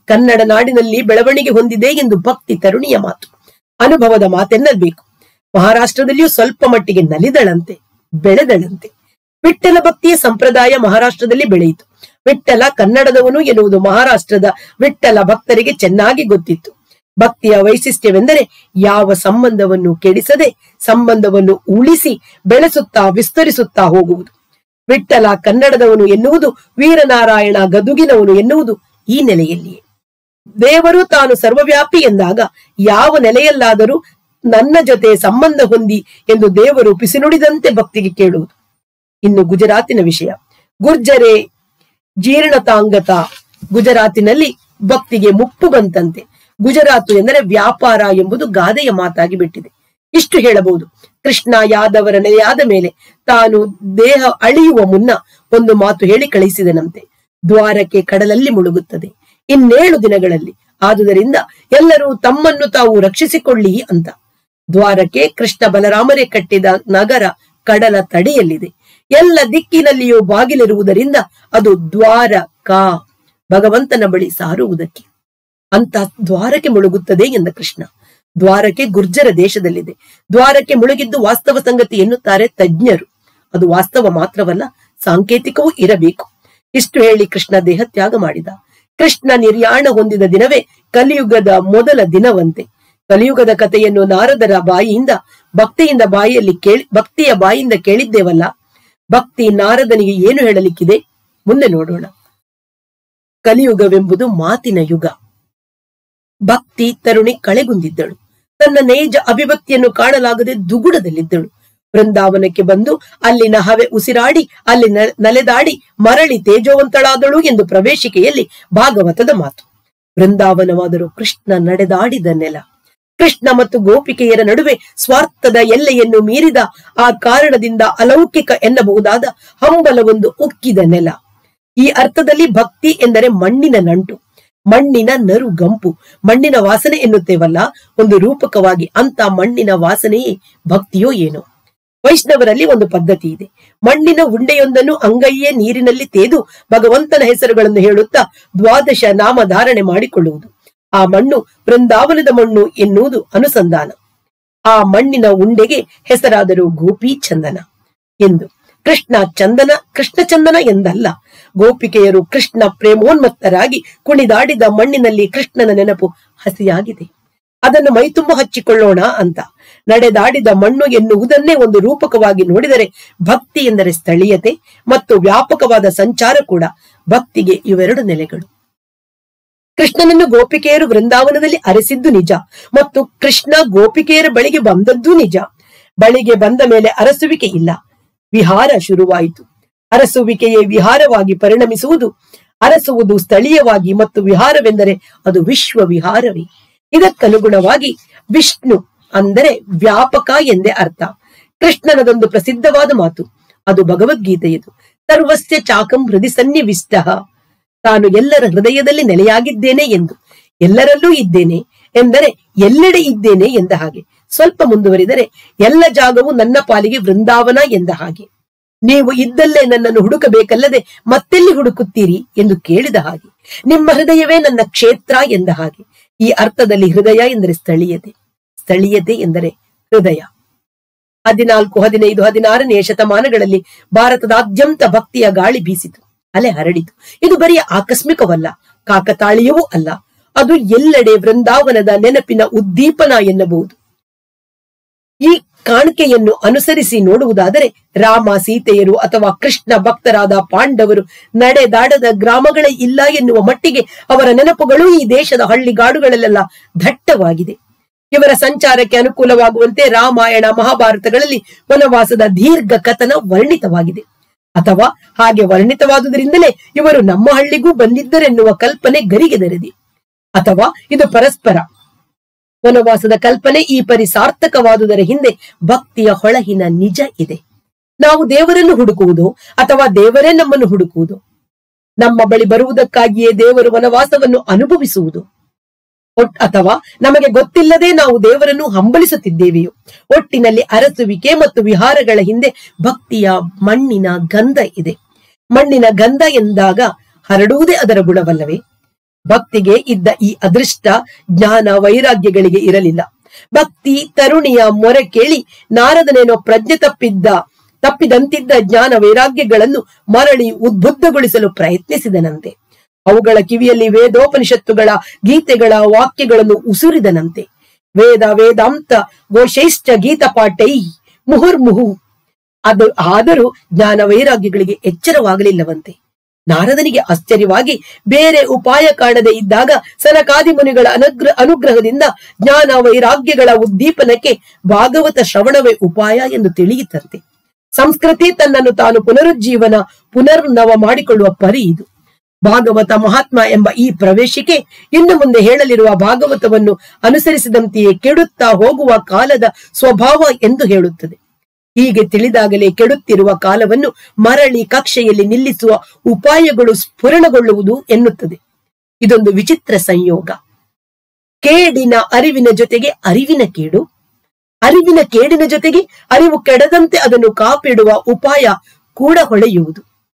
ಕನ್ನಡ ನಾಡಿನಲ್ಲಿ ಬೆಳವಣಿಗೆ ಹೊಂದಿದೆ ಎಂದು ಭಕ್ತಿ ತರುಣಿಯ ಮಾತು ಅನುಭವದ ಮಾತೆನ್ನಬೇಕು ಮಹಾರಾಷ್ಟ್ರದಲ್ಲಿಯೂ ಸ್ವಲ್ಪ ಮಟ್ಟಿಗೆ ನಲಿದಳಂತೆ ಬೆಳೆದಳಂತೆ ವಿಠ್ಠಲ ಭಕ್ತಿಯ ಸಂಪ್ರದಾಯ ಮಹಾರಾಷ್ಟ್ರದಲ್ಲಿ ಬೆಳೆಯಿತು ವಿಠ್ಠಲ ಕನ್ನಡದವನು ಎನ್ನುವುದು ಮಹಾರಾಷ್ಟ್ರದ ವಿಠ್ಠಲ ಭಕ್ತರಿಗೆ ಚೆನ್ನಾಗಿ ಗೊತ್ತಿತ್ತು ಭಕ್ತಿಯ ವೈಶಿಷ್ಟ್ಯವೆಂದರೆ ಯಾವ ಸಂಬಂಧವನ್ನು ಕೆಡಿಸದೆ ಸಂಬಂಧವನ್ನು ಉಳಿಸಿ ಬೆಳೆಸುತ್ತಾ ವಿಸ್ತರಿಸುತ್ತಾ ಹೋಗುವುದು ವಿಠ್ಠಲ ಕನ್ನಡದವನು ಎನ್ನುವುದು ವೀರನಾರಾಯಣ ಗದುಗಿನವನು ಎನ್ನುವುದು ಈ ನೆಲೆಯಲ್ಲಿಯೇ ದೇವರು ತಾನು ಸರ್ವವ್ಯಾಪಿ ಎಂದಾಗ ಯಾವ ನೆಲೆಯಲ್ಲಾದರೂ ನನ್ನ ಜೊತೆ ಸಂಬಂಧ ಹೊಂದಿ ಎಂದು ದೇವರು ಪಿಸಿನುಡಿದಂತೆ ಭಕ್ತಿಗೆ ಕೇಳುವುದು ಇನ್ನು ಗುಜರಾತಿನ ವಿಷಯ ಗುರ್ಜರೆ ಜೀರ್ಣತಾಂಗತ ಗುಜರಾತಿನಲ್ಲಿ ಭಕ್ತಿಗೆ ಮುಪ್ಪು ಬಂತಂತೆ ಗುಜರಾತು ಎಂದರೆ ವ್ಯಾಪಾರ ಎಂಬುದು ಗಾದೆಯ ಮಾತಾಗಿ ಬಿಟ್ಟಿದೆ ಇಷ್ಟು ಹೇಳಬಹುದು ಕೃಷ್ಣ ಯಾದವರ ನೆಲೆಯಾದ ಮೇಲೆ ತಾನು ದೇಹ ಅಳಿಯುವ ಮುನ್ನ ಒಂದು ಮಾತು ಹೇಳಿ ಕಳಿಸಿದನಂತೆ ದ್ವಾರಕ್ಕೆ ಕಡಲಲ್ಲಿ ಮುಳುಗುತ್ತದೆ ಇನ್ನೇಳು ದಿನಗಳಲ್ಲಿ ಆದುದರಿಂದ ಎಲ್ಲರೂ ತಮ್ಮನ್ನು ತಾವು ರಕ್ಷಿಸಿಕೊಳ್ಳಿ ಅಂತ ದ್ವಾರಕ್ಕೆ ಕೃಷ್ಣ ಬಲರಾಮರೇ ಕಟ್ಟಿದ ನಗರ ಕಡಲ ತಡೆಯಲ್ಲಿದೆ ಎಲ್ಲ ದಿಕ್ಕಿನಲ್ಲಿಯೂ ಬಾಗಿಲಿರುವುದರಿಂದ ಅದು ದ್ವಾರ ಕಾ ಭಗವಂತನ ಬಳಿ ಸಾರುವುದಕ್ಕೆ ಅಂತ ದ್ವಾರಕ್ಕೆ ಮುಳುಗುತ್ತದೆ ಎಂದ ಕೃಷ್ಣ ದ್ವಾರಕ್ಕೆ ಗುರ್ಜರ ದೇಶದಲ್ಲಿದೆ ದ್ವಾರಕ್ಕೆ ಮುಳುಗಿದ್ದು ವಾಸ್ತವ ಸಂಗತಿ ಎನ್ನುತ್ತಾರೆ ತಜ್ಞರು ಅದು ವಾಸ್ತವ ಮಾತ್ರವಲ್ಲ ಸಾಂಕೇತಿಕವೂ ಇರಬೇಕು ಇಷ್ಟು ಹೇಳಿ ಕೃಷ್ಣ ದೇಹ ತ್ಯಾಗ ಮಾಡಿದ ಕೃಷ್ಣ ನಿರ್ಯಾಣ ಹೊಂದಿದ ದಿನವೇ ಕಲಿಯುಗದ ಮೊದಲ ದಿನವಂತೆ ಕಲಿಯುಗದ ಕಥೆಯನ್ನು ನಾರದರ ಬಾಯಿಯಿಂದ ಭಕ್ತಿಯಿಂದ ಬಾಯಿಯಲ್ಲಿ ಕೇಳಿ ಭಕ್ತಿಯ ಬಾಯಿಯಿಂದ ಕೇಳಿದ್ದೇವಲ್ಲ ಭಕ್ತಿ ನಾರದನಿಗೆ ಏನು ಹೇಳಲಿಕ್ಕಿದೆ ಮುಂದೆ ನೋಡೋಣ ಕಲಿಯುಗವೆಂಬುದು ಮಾತಿನ ಯುಗ ಭಕ್ತಿ ತರುಣಿ ಕಳೆಗುಂದಿದ್ದಳು ತನ್ನ ನೈಜ ಅಭಿವ್ಯಕ್ತಿಯನ್ನು ಕಾಣಲಾಗದೆ ದುಗುಡದಲ್ಲಿದ್ದಳು ಬೃಂದಾವನಕ್ಕೆ ಬಂದು ಅಲ್ಲಿನ ಹವೆ ಉಸಿರಾಡಿ ಅಲ್ಲಿ ನ- ನಲೆದಾಡಿ ಮರಳಿ ತೇಜೋವಂತಳಾದಳು ಎಂದು ಪ್ರವೇಶಿಕೆಯಲ್ಲಿ ಭಾಗವತದ ಮಾತು ಬೃಂದಾವನವಾದರೂ ಕೃಷ್ಣ ನಡೆದಾಡಿದ ನೆಲ ಕೃಷ್ಣ ಮತ್ತು ಗೋಪಿಕೆಯರ ನಡುವೆ ಸ್ವಾರ್ಥದ ಎಲ್ಲೆಯನ್ನು ಮೀರಿದ ಆ ಕಾರಣದಿಂದ ಅಲೌಕಿಕ ಎನ್ನಬಹುದಾದ ಹಂಬಲವೊಂದು ಉಕ್ಕಿದ ನೆಲ ಈ ಅರ್ಥದಲ್ಲಿ ಭಕ್ತಿ ಎಂದರೆ ಮಣ್ಣಿನ ನಂಟು ಮಣ್ಣಿನ ನರು ಗಂಪು ಮಣ್ಣಿನ ವಾಸನೆ ಎನ್ನುತ್ತೇವಲ್ಲ ಒಂದು ರೂಪಕವಾಗಿ ಅಂತ ಮಣ್ಣಿನ ವಾಸನೆಯೇ ಭಕ್ತಿಯೋ ಏನೋ ವೈಷ್ಣವರಲ್ಲಿ ಒಂದು ಪದ್ಧತಿ ಇದೆ ಮಣ್ಣಿನ ಉಂಡೆಯೊಂದನ್ನು ಅಂಗೈಯೇ ನೀರಿನಲ್ಲಿ ತೇದು ಭಗವಂತನ ಹೆಸರುಗಳನ್ನು ಹೇಳುತ್ತಾ ದ್ವಾದಶ ನಾಮ ಧಾರಣೆ ಮಾಡಿಕೊಳ್ಳುವುದು ಆ ಮಣ್ಣು ಬೃಂದಾವನದ ಮಣ್ಣು ಎನ್ನುವುದು ಅನುಸಂಧಾನ ಆ ಮಣ್ಣಿನ ಉಂಡೆಗೆ ಹೆಸರಾದರೂ ಗೋಪಿ ಚಂದನ ಎಂದು ಕೃಷ್ಣ ಚಂದನ ಕೃಷ್ಣ ಚಂದನ ಎಂದಲ್ಲ ಗೋಪಿಕೆಯರು ಕೃಷ್ಣ ಪ್ರೇಮೋನ್ಮತ್ತರಾಗಿ ಕುಣಿದಾಡಿದ ಮಣ್ಣಿನಲ್ಲಿ ಕೃಷ್ಣನ ನೆನಪು ಹಸಿಯಾಗಿದೆ ಅದನ್ನು ಮೈತುಂಬ ಹಚ್ಚಿಕೊಳ್ಳೋಣ ಅಂತ ನಡೆದಾಡಿದ ಮಣ್ಣು ಎನ್ನುವುದನ್ನೇ ಒಂದು ರೂಪಕವಾಗಿ ನೋಡಿದರೆ ಭಕ್ತಿ ಎಂದರೆ ಸ್ಥಳೀಯತೆ ಮತ್ತು ವ್ಯಾಪಕವಾದ ಸಂಚಾರ ಕೂಡ ಭಕ್ತಿಗೆ ಇವೆರಡು ನೆಲೆಗಳು ಕೃಷ್ಣನನ್ನು ಗೋಪಿಕೆಯರು ವೃಂದಾವನದಲ್ಲಿ ಅರಸಿದ್ದು ನಿಜ ಮತ್ತು ಕೃಷ್ಣ ಗೋಪಿಕೆಯರ ಬಳಿಗೆ ಬಂದದ್ದು ನಿಜ ಬಳಿಗೆ ಬಂದ ಮೇಲೆ ಅರಸುವಿಕೆ ಇಲ್ಲ ವಿಹಾರ ಶುರುವಾಯಿತು ಅರಸುವಿಕೆಯೇ ವಿಹಾರವಾಗಿ ಪರಿಣಮಿಸುವುದು ಅರಸುವುದು ಸ್ಥಳೀಯವಾಗಿ ಮತ್ತು ವಿಹಾರವೆಂದರೆ ಅದು ವಿಶ್ವ ವಿಹಾರವೇ ಇದಕ್ಕನುಗುಣವಾಗಿ ವಿಷ್ಣು ಅಂದರೆ ವ್ಯಾಪಕ ಎಂದೇ ಅರ್ಥ ಕೃಷ್ಣನದೊಂದು ಪ್ರಸಿದ್ಧವಾದ ಮಾತು ಅದು ಭಗವದ್ಗೀತೆಯದು ಸರ್ವಸ್ಯ ಚಾಕಂ ಹೃದಯ ಸನ್ನಿವಿಷ್ಟ ತಾನು ಎಲ್ಲರ ಹೃದಯದಲ್ಲಿ ನೆಲೆಯಾಗಿದ್ದೇನೆ ಎಂದು ಎಲ್ಲರಲ್ಲೂ ಇದ್ದೇನೆ ಎಂದರೆ ಎಲ್ಲೆಡೆ ಇದ್ದೇನೆ ಎಂದ ಹಾಗೆ ಸ್ವಲ್ಪ ಮುಂದುವರಿದರೆ ಎಲ್ಲ ಜಾಗವು ನನ್ನ ಪಾಲಿಗೆ ವೃಂದಾವನ ಎಂದ ಹಾಗೆ ನೀವು ಇದ್ದಲ್ಲೇ ನನ್ನನ್ನು ಹುಡುಕಬೇಕಲ್ಲದೆ ಮತ್ತೆಲ್ಲಿ ಹುಡುಕುತ್ತೀರಿ ಎಂದು ಕೇಳಿದ ಹಾಗೆ ನಿಮ್ಮ ಹೃದಯವೇ ನನ್ನ ಕ್ಷೇತ್ರ ಎಂದ ಹಾಗೆ ಈ ಅರ್ಥದಲ್ಲಿ ಹೃದಯ ಎಂದರೆ ಸ್ಥಳೀಯತೆ ಸ್ಥಳೀಯತೆ ಎಂದರೆ ಹೃದಯ ಹದಿನಾಲ್ಕು ಹದಿನೈದು ಹದಿನಾರನೆಯ ಶತಮಾನಗಳಲ್ಲಿ ಭಾರತದಾದ್ಯಂತ ಭಕ್ತಿಯ ಗಾಳಿ ಬೀಸಿತು ಅಲೆ ಹರಡಿತು ಇದು ಬರೀ ಆಕಸ್ಮಿಕವಲ್ಲ ಕಾಕತಾಳೀಯವೂ ಅಲ್ಲ ಅದು ಎಲ್ಲೆಡೆ ವೃಂದಾವನದ ನೆನಪಿನ ಉದ್ದೀಪನ ಎನ್ನಬಹುದು ಈ ಕಾಣಿಕೆಯನ್ನು ಅನುಸರಿಸಿ ನೋಡುವುದಾದರೆ ರಾಮ ಸೀತೆಯರು ಅಥವಾ ಕೃಷ್ಣ ಭಕ್ತರಾದ ಪಾಂಡವರು ನಡೆದಾಡದ ಗ್ರಾಮಗಳೇ ಇಲ್ಲ ಎನ್ನುವ ಮಟ್ಟಿಗೆ ಅವರ ನೆನಪುಗಳು ಈ ದೇಶದ ಹಳ್ಳಿಗಾಡುಗಳಲ್ಲೆಲ್ಲ ದಟ್ಟವಾಗಿದೆ ಇವರ ಸಂಚಾರಕ್ಕೆ ಅನುಕೂಲವಾಗುವಂತೆ ರಾಮಾಯಣ ಮಹಾಭಾರತಗಳಲ್ಲಿ ವನವಾಸದ ದೀರ್ಘ ಕಥನ ವರ್ಣಿತವಾಗಿದೆ ಅಥವಾ ಹಾಗೆ ವರ್ಣಿತವಾದುದರಿಂದಲೇ ಇವರು ನಮ್ಮ ಹಳ್ಳಿಗೂ ಬಂದಿದ್ದರೆನ್ನುವ ಕಲ್ಪನೆ ಗರಿಗೆದರಿದೆ ಅಥವಾ ಇದು ಪರಸ್ಪರ ವನವಾಸದ ಕಲ್ಪನೆ ಈ ಪರಿ ಸಾರ್ಥಕವಾದುದರ ಹಿಂದೆ ಭಕ್ತಿಯ ಹೊಳಹಿನ ನಿಜ ಇದೆ ನಾವು ದೇವರನ್ನು ಹುಡುಕುವುದು ಅಥವಾ ದೇವರೇ ನಮ್ಮನ್ನು ಹುಡುಕುವುದು ನಮ್ಮ ಬಳಿ ಬರುವುದಕ್ಕಾಗಿಯೇ ದೇವರು ವನವಾಸವನ್ನು ಅನುಭವಿಸುವುದು ಒಟ್- ಅಥವಾ ನಮಗೆ ಗೊತ್ತಿಲ್ಲದೆ ನಾವು ದೇವರನ್ನು ಹಂಬಲಿಸುತ್ತಿದ್ದೇವೆಯೋ ಒಟ್ಟಿನಲ್ಲಿ ಅರಸುವಿಕೆ ಮತ್ತು ವಿಹಾರಗಳ ಹಿಂದೆ ಭಕ್ತಿಯ ಮಣ್ಣಿನ ಗಂಧ ಇದೆ ಮಣ್ಣಿನ ಗಂಧ ಎಂದಾಗ ಹರಡುವುದೇ ಅದರ ಗುಣವಲ್ಲವೇ ಭಕ್ತಿಗೆ ಇದ್ದ ಈ ಅದೃಷ್ಟ ಜ್ಞಾನ ವೈರಾಗ್ಯಗಳಿಗೆ ಇರಲಿಲ್ಲ ಭಕ್ತಿ ತರುಣಿಯ ಮೊರೆ ಕೇಳಿ ನಾರದನೇನೋ ಪ್ರಜ್ಞೆ ತಪ್ಪಿದ್ದ ತಪ್ಪಿದಂತಿದ್ದ ಜ್ಞಾನ ವೈರಾಗ್ಯಗಳನ್ನು ಮರಳಿ ಉದ್ಬುದ್ಧಗೊಳಿಸಲು ಪ್ರಯತ್ನಿಸಿದನಂತೆ ಅವುಗಳ ಕಿವಿಯಲ್ಲಿ ವೇದೋಪನಿಷತ್ತುಗಳ ಗೀತೆಗಳ ವಾಕ್ಯಗಳನ್ನು ಉಸುರಿದನಂತೆ ವೇದ ವೇದಾಂತ ಗೋಶೈಶ್ಚ ಗೀತಪಾಠೈ ಮುಹುರ್ಮುಹು ಅದು ಆದರೂ ಜ್ಞಾನ ವೈರಾಗ್ಯಗಳಿಗೆ ಎಚ್ಚರವಾಗಲಿಲ್ಲವಂತೆ ನಾರದನಿಗೆ ಆಶ್ಚರ್ಯವಾಗಿ ಬೇರೆ ಉಪಾಯ ಕಾಣದೆ ಇದ್ದಾಗ ಸನಕಾದಿ ಮುನಿಗಳ ಅನುಗ್ರ ಅನುಗ್ರಹದಿಂದ ಜ್ಞಾನ ವೈರಾಗ್ಯಗಳ ಉದ್ದೀಪನಕ್ಕೆ ಭಾಗವತ ಶ್ರವಣವೇ ಉಪಾಯ ಎಂದು ತಿಳಿಯಿತಂತೆ ಸಂಸ್ಕೃತಿ ತನ್ನನ್ನು ತಾನು ಪುನರುಜ್ಜೀವನ ಪುನರ್ನವ ಮಾಡಿಕೊಳ್ಳುವ ಪರಿ ಇದು ಭಾಗವತ ಮಹಾತ್ಮ ಎಂಬ ಈ ಪ್ರವೇಶಿಕೆ ಇನ್ನು ಮುಂದೆ ಹೇಳಲಿರುವ ಭಾಗವತವನ್ನು ಅನುಸರಿಸಿದಂತೆಯೇ ಕೆಡುತ್ತಾ ಹೋಗುವ ಕಾಲದ ಸ್ವಭಾವ ಎಂದು ಹೇಳುತ್ತದೆ ಹೀಗೆ ತಿಳಿದಾಗಲೇ ಕೆಡುತ್ತಿರುವ ಕಾಲವನ್ನು ಮರಳಿ ಕಕ್ಷೆಯಲ್ಲಿ ನಿಲ್ಲಿಸುವ ಉಪಾಯಗಳು ಸ್ಫುರಣಗೊಳ್ಳುವುದು ಎನ್ನುತ್ತದೆ ಇದೊಂದು ವಿಚಿತ್ರ ಸಂಯೋಗ ಕೇಡಿನ ಅರಿವಿನ ಜೊತೆಗೆ ಅರಿವಿನ ಕೇಡು ಅರಿವಿನ ಕೇಡಿನ ಜೊತೆಗೆ ಅರಿವು ಕೆಡದಂತೆ ಅದನ್ನು ಕಾಪಿಡುವ ಉಪಾಯ ಕೂಡ ಹೊಳೆಯುವುದು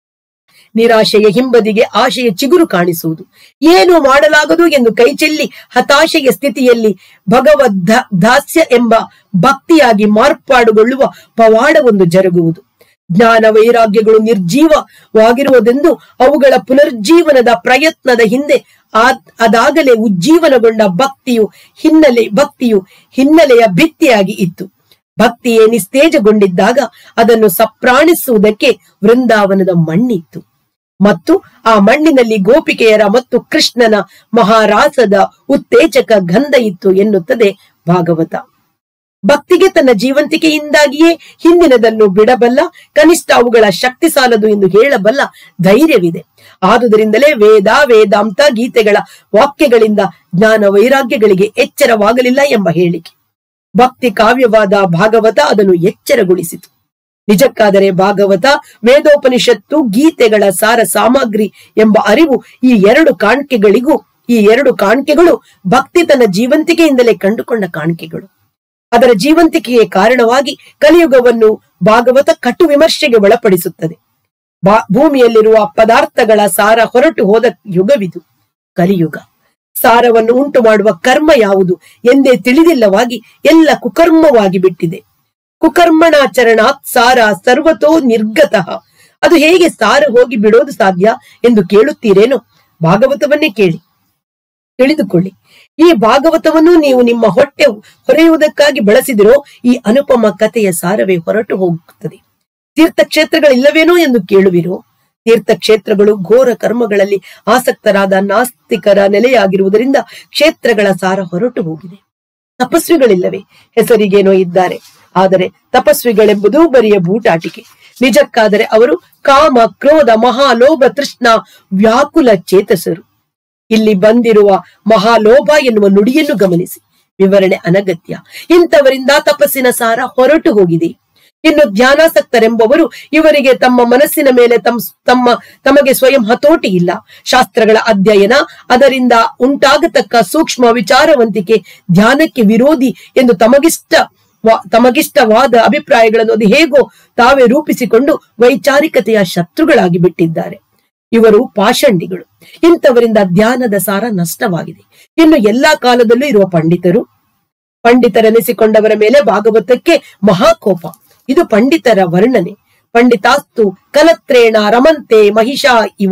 ನಿರಾಶೆಯ ಹಿಂಬದಿಗೆ ಆಶೆಯ ಚಿಗುರು ಕಾಣಿಸುವುದು ಏನು ಮಾಡಲಾಗದು ಎಂದು ಕೈಚೆಲ್ಲಿ ಹತಾಶೆಯ ಸ್ಥಿತಿಯಲ್ಲಿ ಭಗವದ್ ದ- ದಾಸ್ಯ ಎಂಬ ಭಕ್ತಿಯಾಗಿ ಮಾರ್ಪಾಡುಗೊಳ್ಳುವ ಪವಾಡವೊಂದು ಜರುಗುವುದು ಜ್ಞಾನ ವೈರಾಗ್ಯಗಳು ನಿರ್ಜೀವವಾಗಿರುವುದೆಂದು ಅವುಗಳ ಪುನರ್ಜೀವನದ ಪ್ರಯತ್ನದ ಹಿಂದೆ ಆ- ಅದಾಗಲೇ ಉಜ್ಜೀವನಗೊಂಡ ಭಕ್ತಿಯು ಹಿನ್ನೆಲೆ ಭಕ್ತಿಯು ಹಿನ್ನೆಲೆಯ ಭಿತ್ತಿಯಾಗಿ ಇತ್ತು ಭಕ್ತಿಯೇ ನಿಸ್ತೇಜಗೊಂಡಿದ್ದಾಗ ಅದನ್ನು ಸಪ್ರಾಣಿಸುವುದಕ್ಕೆ ವೃಂದಾವನದ ಮಣ್ಣಿತ್ತು ಮತ್ತು ಆ ಮಣ್ಣಿನಲ್ಲಿ ಗೋಪಿಕೆಯರ ಮತ್ತು ಕೃಷ್ಣನ ಮಹಾರಾಸದ ಉತ್ತೇಜಕ ಗಂಧ ಇತ್ತು ಎನ್ನುತ್ತದೆ ಭಾಗವತ ಭಕ್ತಿಗೆ ತನ್ನ ಜೀವಂತಿಕೆಯಿಂದಾಗಿಯೇ ಹಿಂದಿನದನ್ನು ಬಿಡಬಲ್ಲ ಕನಿಷ್ಠ ಅವುಗಳ ಶಕ್ತಿ ಸಾಲದು ಎಂದು ಹೇಳಬಲ್ಲ ಧೈರ್ಯವಿದೆ ಆದುದರಿಂದಲೇ ವೇದ ವೇದಾಂತ ಗೀತೆಗಳ ವಾಕ್ಯಗಳಿಂದ ಜ್ಞಾನ ವೈರಾಗ್ಯಗಳಿಗೆ ಎಚ್ಚರವಾಗಲಿಲ್ಲ ಎಂಬ ಹೇಳಿಕೆ ಭಕ್ತಿ ಕಾವ್ಯವಾದ ಭಾಗವತ ಅದನ್ನು ಎಚ್ಚರಗೊಳಿಸಿತು ನಿಜಕ್ಕಾದರೆ ಭಾಗವತ ವೇದೋಪನಿಷತ್ತು ಗೀತೆಗಳ ಸಾರ ಸಾಮಗ್ರಿ ಎಂಬ ಅರಿವು ಈ ಎರಡು ಕಾಣಿಕೆಗಳಿಗೂ ಈ ಎರಡು ಕಾಣಿಕೆಗಳು ಭಕ್ತಿ ತನ್ನ ಜೀವಂತಿಕೆಯಿಂದಲೇ ಕಂಡುಕೊಂಡ ಕಾಣಿಕೆಗಳು ಅದರ ಜೀವಂತಿಕೆಗೆ ಕಾರಣವಾಗಿ ಕಲಿಯುಗವನ್ನು ಭಾಗವತ ಕಟು ವಿಮರ್ಶೆಗೆ ಒಳಪಡಿಸುತ್ತದೆ ಬಾ- ಭೂಮಿಯಲ್ಲಿರುವ ಪದಾರ್ಥಗಳ ಸಾರ ಹೊರಟು ಹೋದ ಯುಗವಿದು ಕಲಿಯುಗ ಸಾರವನ್ನು ಉಂಟು ಮಾಡುವ ಕರ್ಮ ಯಾವುದು ಎಂದೇ ತಿಳಿದಿಲ್ಲವಾಗಿ ಎಲ್ಲ ಕುಕರ್ಮವಾಗಿ ಬಿಟ್ಟಿದೆ ಕುಕರ್ಮಣಾಚರಣಾತ್ ಸಾರ ಸರ್ವತೋ ನಿರ್ಗತಃ ಅದು ಹೇಗೆ ಸಾರ ಹೋಗಿ ಬಿಡೋದು ಸಾಧ್ಯ ಎಂದು ಕೇಳುತ್ತೀರೇನೋ ಭಾಗವತವನ್ನೇ ಕೇಳಿ ತಿಳಿದುಕೊಳ್ಳಿ ಈ ಭಾಗವತವನ್ನು ನೀವು ನಿಮ್ಮ ಹೊಟ್ಟೆ ಹೊರೆಯುವುದಕ್ಕಾಗಿ ಬಳಸಿದಿರೋ ಈ ಅನುಪಮ ಕಥೆಯ ಸಾರವೇ ಹೊರಟು ಹೋಗುತ್ತದೆ ತೀರ್ಥಕ್ಷೇತ್ರಗಳಿಲ್ಲವೇನೋ ಎಂದು ಕೇಳುವಿರೋ ತೀರ್ಥಕ್ಷೇತ್ರಗಳು ಘೋರ ಕರ್ಮಗಳಲ್ಲಿ ಆಸಕ್ತರಾದ ನಾಸ್ತಿಕರ ನೆಲೆಯಾಗಿರುವುದರಿಂದ ಕ್ಷೇತ್ರಗಳ ಸಾರ ಹೊರಟು ಹೋಗಿದೆ ತಪಸ್ವಿಗಳಿಲ್ಲವೇ ಹೆಸರಿಗೇನೋ ಇದ್ದಾರೆ ಆದರೆ ತಪಸ್ವಿಗಳೆಂಬುದು ಬರಿಯ ಬೂಟಾಟಿಕೆ ನಿಜಕ್ಕಾದರೆ ಅವರು ಕಾಮ ಕ್ರೋಧ ಮಹಾಲೋಭ ತೃಷ್ಣ ವ್ಯಾಕುಲ ಚೇತಸರು ಇಲ್ಲಿ ಬಂದಿರುವ ಮಹಾಲೋಭ ಎನ್ನುವ ನುಡಿಯನ್ನು ಗಮನಿಸಿ ವಿವರಣೆ ಅನಗತ್ಯ ಇಂಥವರಿಂದ ತಪಸ್ಸಿನ ಸಾರ ಹೊರಟು ಹೋಗಿದೆ ಇನ್ನು ಧ್ಯಾನಾಸಕ್ತರೆಂಬವರು ಇವರಿಗೆ ತಮ್ಮ ಮನಸ್ಸಿನ ಮೇಲೆ ತಮ್ ತಮ್ಮ ತಮಗೆ ಸ್ವಯಂ ಹತೋಟಿ ಇಲ್ಲ ಶಾಸ್ತ್ರಗಳ ಅಧ್ಯಯನ ಅದರಿಂದ ಉಂಟಾಗತಕ್ಕ ಸೂಕ್ಷ್ಮ ವಿಚಾರವಂತಿಕೆ ಧ್ಯಾನಕ್ಕೆ ವಿರೋಧಿ ಎಂದು ತಮಗಿಷ್ಟ ವ- ತಮಗಿಷ್ಟವಾದ ಅಭಿಪ್ರಾಯಗಳನ್ನು ಅದು ಹೇಗೋ ತಾವೇ ರೂಪಿಸಿಕೊಂಡು ವೈಚಾರಿಕತೆಯ ಶತ್ರುಗಳಾಗಿ ಬಿಟ್ಟಿದ್ದಾರೆ ಇವರು ಪಾಷಂಡಿಗಳು ಇಂಥವರಿಂದ ಧ್ಯಾನದ ಸಾರ ನಷ್ಟವಾಗಿದೆ ಇನ್ನು ಎಲ್ಲಾ ಕಾಲದಲ್ಲೂ ಇರುವ ಪಂಡಿತರು ಪಂಡಿತರೆನಿಸಿಕೊಂಡವರ ಮೇಲೆ ಭಾಗವತಕ್ಕೆ ಮಹಾಕೋಪ ಇದು ಪಂಡಿತರ ವರ್ಣನೆ ಪಂಡಿತಾಸ್ತು ಕಲತ್ರೇಣ ರಮಂತೆ ಮಹಿಷಾ ಇವ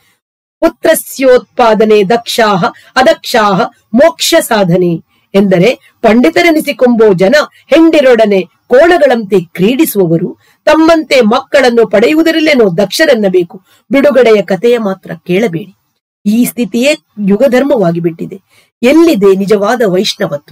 ಪುತ್ರಸ್ಯೋತ್ಪಾದನೆ ದಕ್ಷಾಹ ಅದಕ್ಷಾಹ ಮೋಕ್ಷ ಸಾಧನೆ ಎಂದರೆ ಪಂಡಿತರೆನಿಸಿಕೊಂಬೋ ಜನ ಹೆಂಡಿರೊಡನೆ ಕೋಣಗಳಂತೆ ಕ್ರೀಡಿಸುವವರು ತಮ್ಮಂತೆ ಮಕ್ಕಳನ್ನು ಪಡೆಯುವುದರಲ್ಲೇನೋ ದಕ್ಷರೆನ್ನಬೇಕು ಬಿಡುಗಡೆಯ ಕಥೆಯ ಮಾತ್ರ ಕೇಳಬೇಡಿ ಈ ಸ್ಥಿತಿಯೇ ಯುಗಧರ್ಮವಾಗಿ ಬಿಟ್ಟಿದೆ ಎಲ್ಲಿದೆ ನಿಜವಾದ ವೈಷ್ಣವತ್ವ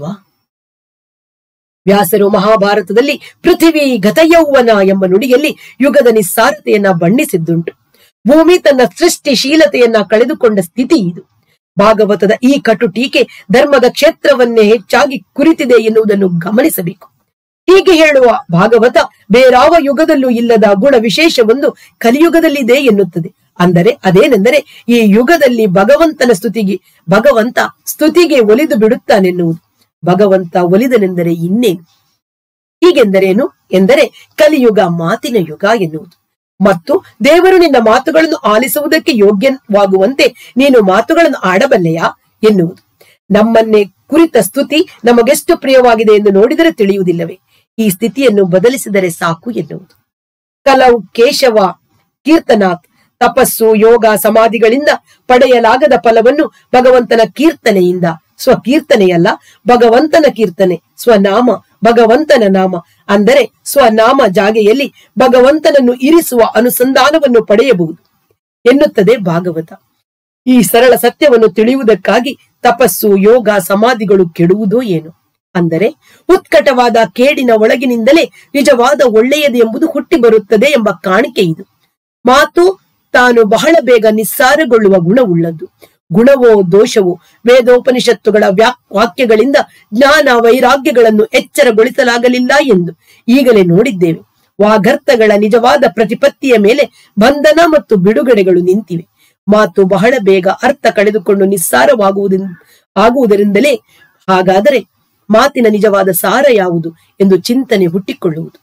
ವ್ಯಾಸರು ಮಹಾಭಾರತದಲ್ಲಿ ಪೃಥಿವಿ ಗತಯೌವನ ಎಂಬ ನುಡಿಯಲ್ಲಿ ಯುಗದ ನಿಸ್ಸಾರತೆಯನ್ನ ಬಣ್ಣಿಸಿದ್ದುಂಟು ಭೂಮಿ ತನ್ನ ಸೃಷ್ಟಿಶೀಲತೆಯನ್ನ ಕಳೆದುಕೊಂಡ ಸ್ಥಿತಿ ಇದು ಭಾಗವತದ ಈ ಕಟು ಟೀಕೆ ಧರ್ಮದ ಕ್ಷೇತ್ರವನ್ನೇ ಹೆಚ್ಚಾಗಿ ಕುರಿತಿದೆ ಎನ್ನುವುದನ್ನು ಗಮನಿಸಬೇಕು ಹೀಗೆ ಹೇಳುವ ಭಾಗವತ ಬೇರಾವ ಯುಗದಲ್ಲೂ ಇಲ್ಲದ ಗುಣ ವಿಶೇಷವೊಂದು ಕಲಿಯುಗದಲ್ಲಿದೆ ಎನ್ನುತ್ತದೆ ಅಂದರೆ ಅದೇನೆಂದರೆ ಈ ಯುಗದಲ್ಲಿ ಭಗವಂತನ ಸ್ತುತಿಗೆ ಭಗವಂತ ಸ್ತುತಿಗೆ ಒಲಿದು ಬಿಡುತ್ತಾನೆನ್ನುವುದು ಭಗವಂತ ಒಲಿದನೆಂದರೆ ಇನ್ನೇನು ಹೀಗೆಂದರೇನು ಎಂದರೆ ಕಲಿಯುಗ ಮಾತಿನ ಯುಗ ಎನ್ನುವುದು ಮತ್ತು ದೇವರು ನಿನ್ನ ಮಾತುಗಳನ್ನು ಆಲಿಸುವುದಕ್ಕೆ ಯೋಗ್ಯವಾಗುವಂತೆ ನೀನು ಮಾತುಗಳನ್ನು ಆಡಬಲ್ಲೆಯಾ ಎನ್ನುವುದು ನಮ್ಮನ್ನೇ ಕುರಿತ ಸ್ತುತಿ ನಮಗೆಷ್ಟು ಪ್ರಿಯವಾಗಿದೆ ಎಂದು ನೋಡಿದರೆ ತಿಳಿಯುವುದಿಲ್ಲವೇ ಈ ಸ್ಥಿತಿಯನ್ನು ಬದಲಿಸಿದರೆ ಸಾಕು ಎನ್ನುವುದು ಕಲವು ಕೇಶವ ಕೀರ್ತನಾಥ್ ತಪಸ್ಸು ಯೋಗ ಸಮಾಧಿಗಳಿಂದ ಪಡೆಯಲಾಗದ ಫಲವನ್ನು ಭಗವಂತನ ಕೀರ್ತನೆಯಿಂದ ಸ್ವಕೀರ್ತನೆಯಲ್ಲ ಭಗವಂತನ ಕೀರ್ತನೆ ಸ್ವನಾಮ ಭಗವಂತನ ನಾಮ ಅಂದರೆ ಸ್ವನಾಮ ಜಾಗೆಯಲ್ಲಿ ಭಗವಂತನನ್ನು ಇರಿಸುವ ಅನುಸಂಧಾನವನ್ನು ಪಡೆಯಬಹುದು ಎನ್ನುತ್ತದೆ ಭಾಗವತ ಈ ಸರಳ ಸತ್ಯವನ್ನು ತಿಳಿಯುವುದಕ್ಕಾಗಿ ತಪಸ್ಸು ಯೋಗ ಸಮಾಧಿಗಳು ಕೆಡುವುದೋ ಏನು ಅಂದರೆ ಉತ್ಕಟವಾದ ಕೇಡಿನ ಒಳಗಿನಿಂದಲೇ ನಿಜವಾದ ಒಳ್ಳೆಯದು ಎಂಬುದು ಹುಟ್ಟಿ ಬರುತ್ತದೆ ಎಂಬ ಕಾಣಿಕೆ ಇದು ಮಾತು ತಾನು ಬಹಳ ಬೇಗ ನಿಸ್ಸಾರಗೊಳ್ಳುವ ಗುಣವುಳ್ಳದ್ದು ಗುಣವೋ ದೋಷವೋ ವೇದೋಪನಿಷತ್ತುಗಳ ವ್ಯಾ ವಾಕ್ಯಗಳಿಂದ ಜ್ಞಾನ ವೈರಾಗ್ಯಗಳನ್ನು ಎಚ್ಚರಗೊಳಿಸಲಾಗಲಿಲ್ಲ ಎಂದು ಈಗಲೇ ನೋಡಿದ್ದೇವೆ ವಾಗರ್ಥಗಳ ನಿಜವಾದ ಪ್ರತಿಪತ್ತಿಯ ಮೇಲೆ ಬಂಧನ ಮತ್ತು ಬಿಡುಗಡೆಗಳು ನಿಂತಿವೆ ಮಾತು ಬಹಳ ಬೇಗ ಅರ್ಥ ಕಳೆದುಕೊಂಡು ನಿಸ್ಸಾರವಾಗುವುದರಿಂದ ಆಗುವುದರಿಂದಲೇ ಹಾಗಾದರೆ ಮಾತಿನ ನಿಜವಾದ ಸಾರ ಯಾವುದು ಎಂದು ಚಿಂತನೆ ಹುಟ್ಟಿಕೊಳ್ಳುವುದು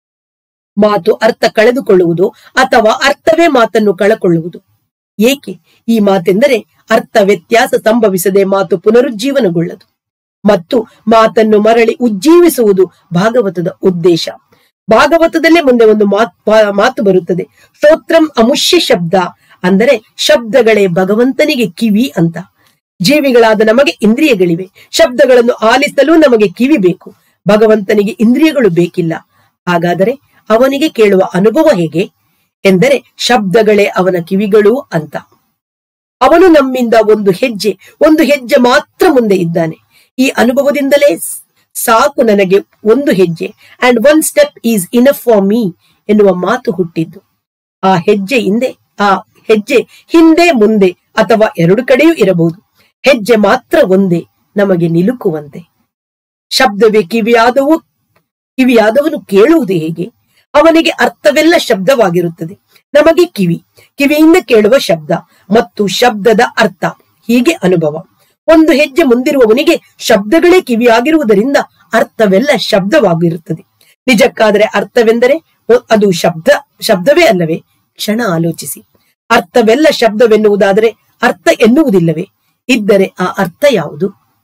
ಮಾತು ಅರ್ಥ ಕಳೆದುಕೊಳ್ಳುವುದು ಅಥವಾ ಅರ್ಥವೇ ಮಾತನ್ನು ಕಳಕೊಳ್ಳುವುದು ಏಕೆ ಈ ಮಾತೆಂದರೆ ಅರ್ಥ ವ್ಯತ್ಯಾಸ ಸಂಭವಿಸದೆ ಮಾತು ಪುನರುಜ್ಜೀವನಗೊಳ್ಳದು ಮತ್ತು ಮಾತನ್ನು ಮರಳಿ ಉಜ್ಜೀವಿಸುವುದು ಭಾಗವತದ ಉದ್ದೇಶ ಭಾಗವತದಲ್ಲೇ ಮುಂದೆ ಒಂದು ಮಾತ್- ಮಾತು ಬರುತ್ತದೆ ಶ್ರೋತ್ರಂ ಅಮುಷ್ಯ ಶಬ್ದ ಅಂದರೆ ಶಬ್ದಗಳೇ ಭಗವಂತನಿಗೆ ಕಿವಿ ಅಂತ ಜೀವಿಗಳಾದ ನಮಗೆ ಇಂದ್ರಿಯಗಳಿವೆ ಶಬ್ದಗಳನ್ನು ಆಲಿಸಲು ನಮಗೆ ಕಿವಿ ಬೇಕು ಭಗವಂತನಿಗೆ ಇಂದ್ರಿಯಗಳು ಬೇಕಿಲ್ಲ ಹಾಗಾದರೆ ಅವನಿಗೆ ಕೇಳುವ ಅನುಭವ ಹೇಗೆ ಎಂದರೆ ಶಬ್ದಗಳೇ ಅವನ ಕಿವಿಗಳು ಅಂತ ಅವನು ನಮ್ಮಿಂದ ಒಂದು ಹೆಜ್ಜೆ ಒಂದು ಹೆಜ್ಜೆ ಮಾತ್ರ ಮುಂದೆ ಇದ್ದಾನೆ ಈ ಅನುಭವದಿಂದಲೇ ಸ್- ಸಾಕು ನನಗೆ ಒಂದು ಹೆಜ್ಜೆ and one step is enough for me ಎನ್ನುವ ಮಾತು ಹುಟ್ಟಿದ್ದು ಆ ಹೆಜ್ಜೆ ಹಿಂದೆ ಆ ಹೆಜ್ಜೆ ಹಿಂದೆ ಮುಂದೆ ಅಥವಾ ಎರಡು ಕಡೆಯೂ ಇರಬಹುದು ಹೆಜ್ಜೆ ಮಾತ್ರ ಒಂದೇ ನಮಗೆ ನಿಲುಕುವಂತೆ ಶಬ್ದವೇ ಕಿವಿಯಾದವು ಕಿವಿಯಾದವನು ಕೇಳುವುದು ಹೇಗೆ ಅವನಿಗೆ ಅರ್ಥವೆಲ್ಲ ಶಬ್ದವಾಗಿರುತ್ತದೆ ನಮಗೆ ಕಿವಿ ಕಿವಿಯಿಂದ ಕೇಳುವ ಶಬ್ದ ಮತ್ತು ಶಬ್ದದ ಅರ್ಥ ಹೀಗೆ ಅನುಭವ ಒಂದು ಹೆಜ್ಜೆ ಮುಂದಿರುವವನಿಗೆ ಶಬ್ದಗಳೇ ಕಿವಿಯಾಗಿರುವುದರಿಂದ ಅರ್ಥವೆಲ್ಲ ಶಬ್ದವಾಗಿರುತ್ತದೆ ನಿಜಕ್ಕಾದರೆ ಅರ್ಥವೆಂದರೆ ಒ- ಅದು ಶಬ್ದ ಶಬ್ದವೇ ಅಲ್ಲವೇ ಕ್ಷಣ ಆಲೋಚಿಸಿ ಅರ್ಥವೆಲ್ಲ ಶಬ್ದವೆನ್ನುವುದಾದರೆ ಅರ್ಥ ಎನ್ನುವುದಿಲ್ಲವೇ ಇದ್ದರೆ ಆ ಅರ್ಥ ಯಾವುದು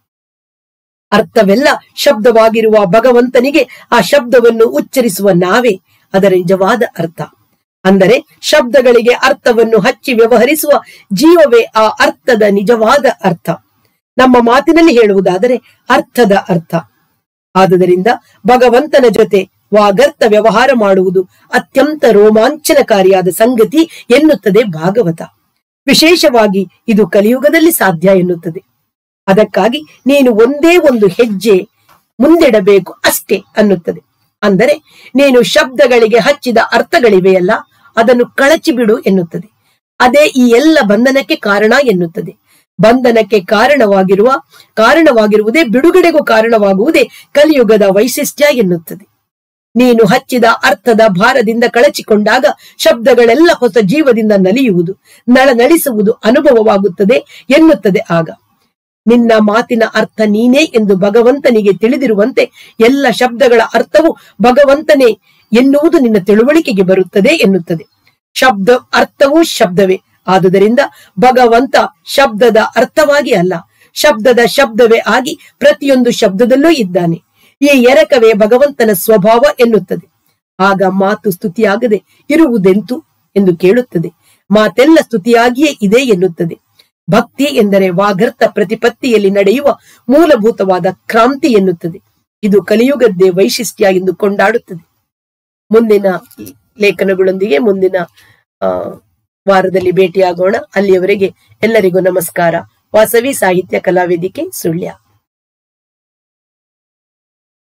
ಅರ್ಥವೆಲ್ಲ ಶಬ್ದವಾಗಿರುವ ಭಗವಂತನಿಗೆ ಆ ಶಬ್ದವನ್ನು ಉಚ್ಚರಿಸುವ ನಾವೇ ಅದರ ನಿಜವಾದ ಅರ್ಥ ಅಂದರೆ ಶಬ್ದಗಳಿಗೆ ಅರ್ಥವನ್ನು ಹಚ್ಚಿ ವ್ಯವಹರಿಸುವ ಜೀವವೇ ಆ ಅರ್ಥದ ನಿಜವಾದ ಅರ್ಥ ನಮ್ಮ ಮಾತಿನಲ್ಲಿ ಹೇಳುವುದಾದರೆ ಅರ್ಥದ ಅರ್ಥ ಆದುದರಿಂದ ಭಗವಂತನ ಜೊತೆ ವಾಗರ್ಥ ವ್ಯವಹಾರ ಮಾಡುವುದು ಅತ್ಯಂತ ರೋಮಾಂಚನಕಾರಿಯಾದ ಸಂಗತಿ ಎನ್ನುತ್ತದೆ ಭಾಗವತ ವಿಶೇಷವಾಗಿ ಇದು ಕಲಿಯುಗದಲ್ಲಿ ಸಾಧ್ಯ ಎನ್ನುತ್ತದೆ ಅದಕ್ಕಾಗಿ ನೀನು ಒಂದೇ ಒಂದು ಹೆಜ್ಜೆ ಮುಂದಿಡಬೇಕು ಅಷ್ಟೇ ಅನ್ನುತ್ತದೆ ಅಂದರೆ ನೀನು ಶಬ್ದಗಳಿಗೆ ಹಚ್ಚಿದ ಅರ್ಥಗಳಿವೆಯಲ್ಲ ಅದನ್ನು ಕಳಚಿ ಬಿಡು ಎನ್ನುತ್ತದೆ ಅದೇ ಈ ಎಲ್ಲ ಬಂಧನಕ್ಕೆ ಕಾರಣ ಎನ್ನುತ್ತದೆ ಬಂಧನಕ್ಕೆ ಕಾರಣವಾಗಿರುವ ಕಾರಣವಾಗಿರುವುದೇ ಬಿಡುಗಡೆಗೂ ಕಾರಣವಾಗುವುದೇ ಕಲಿಯುಗದ ವೈಶಿಷ್ಟ್ಯ ಎನ್ನುತ್ತದೆ ನೀನು ಹಚ್ಚಿದ ಅರ್ಥದ ಭಾರದಿಂದ ಕಳಚಿಕೊಂಡಾಗ ಶಬ್ದಗಳೆಲ್ಲ ಹೊಸ ಜೀವದಿಂದ ನಲಿಯುವುದು ನಳನಳಿಸುವುದು ಅನುಭವವಾಗುತ್ತದೆ ಎನ್ನುತ್ತದೆ ಆಗ ನಿನ್ನ ಮಾತಿನ ಅರ್ಥ ನೀನೇ ಎಂದು ಭಗವಂತನಿಗೆ ತಿಳಿದಿರುವಂತೆ ಎಲ್ಲ ಶಬ್ದಗಳ ಅರ್ಥವು ಭಗವಂತನೇ ಎನ್ನುವುದು ನಿನ್ನ ತಿಳುವಳಿಕೆಗೆ ಬರುತ್ತದೆ ಎನ್ನುತ್ತದೆ ಶಬ್ದ ಅರ್ಥವೂ ಶಬ್ದವೇ ಆದುದರಿಂದ ಭಗವಂತ ಶಬ್ದದ ಅರ್ಥವಾಗಿ ಅಲ್ಲ ಶಬ್ದದ ಶಬ್ದವೇ ಆಗಿ ಪ್ರತಿಯೊಂದು ಶಬ್ದದಲ್ಲೂ ಇದ್ದಾನೆ ಈ ಎರಕವೇ ಭಗವಂತನ ಸ್ವಭಾವ ಎನ್ನುತ್ತದೆ ಆಗ ಮಾತು ಸ್ತುತಿಯಾಗದೆ ಇರುವುದೆಂತು ಎಂದು ಕೇಳುತ್ತದೆ ಮಾತೆಲ್ಲ ಸ್ತುತಿಯಾಗಿಯೇ ಇದೆ ಎನ್ನುತ್ತದೆ ಭಕ್ತಿ ಎಂದರೆ ವಾಗರ್ಥ ಪ್ರತಿಪತ್ತಿಯಲ್ಲಿ ನಡೆಯುವ ಮೂಲಭೂತವಾದ ಕ್ರಾಂತಿ ಎನ್ನುತ್ತದೆ ಇದು ಕಲಿಯುಗದ್ದೇ ವೈಶಿಷ್ಟ್ಯ ಎಂದು ಕೊಂಡಾಡುತ್ತದೆ ಮುಂದಿನ ಲೇಖನಗಳೊಂದಿಗೆ ಮುಂದಿನ ಆ ವಾರದಲ್ಲಿ ಭೇಟಿಯಾಗೋಣ ಅಲ್ಲಿಯವರೆಗೆ ಎಲ್ಲರಿಗೂ ನಮಸ್ಕಾರ ವಾಸವಿ ಸಾಹಿತ್ಯ ಕಲಾವೇದಿಕೆ ಸುಳ್ಯ